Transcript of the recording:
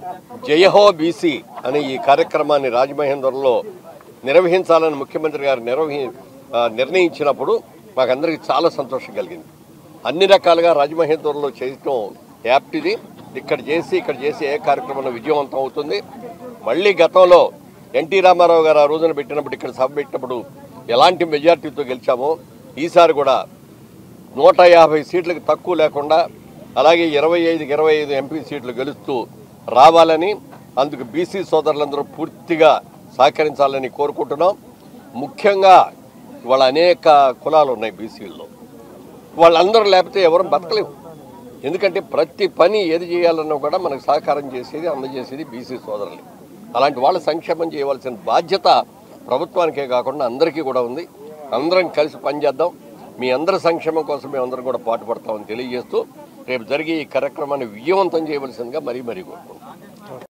జయహో BC అనే ఈ కార్యక్రమాన్ని రాజమహేంద్రంలో నిర్వహించాలని ముఖ్యమంత్రి గారు నిర్వహి ఆ, నిర్ణయించినప్పుడు మాకందరికీ చాలా సంతోషం కలిగింది అన్ని రకాలుగా రాజమహేంద్రంలో చేయటం యాప్ట్ ఇది ఇక్కడ చేసి ఇక్కడ చేసి ఏ కార్యక్రమం విజయవంతం అవుతుంది మళ్ళీ గతంలో ఎన్టీ రామారావు గారు ఆ రోజున పెట్టినప్పుడు ఇక్కడ సభ పెట్టినప్పుడు ఎలాంటి మెజార్టీతో గెలిచామో ఈసారి కూడా నూట యాభై సీట్లకు తక్కువ లేకుండా అలాగే ఇరవై ఐదుకి ఇరవై ఐదు ఎంపీ సీట్లు గెలుస్తూ రావాలని అందుకు బీసీ సోదరులందరూ పూర్తిగా సహకరించాలని కోరుకుంటున్నాం ముఖ్యంగా వాళ్ళ అనేక కులాలు ఉన్నాయి బీసీల్లో వాళ్ళందరూ లేకపోతే ఎవరు బతకలేవు ఎందుకంటే ప్రతి పని ఏది చేయాలన్నా కూడా మనకు సహకారం చేసేది అందజేసేది బీసీ సోదరులు అలాంటి వాళ్ళ సంక్షేమం చేయవలసిన బాధ్యత ప్రభుత్వానికే కాకుండా అందరికీ కూడా ఉంది అందరం కలిసి పనిచేద్దాం మీ అందరి సంక్షేమం కోసం మేము అందరం కూడా పాటుపడతామని తెలియజేస్తూ రేపు జరిగే ఈ కార్యక్రమాన్ని విజయవంతం చేయవలసిందిగా మరీ మరీ కోరుకుంటున్నాం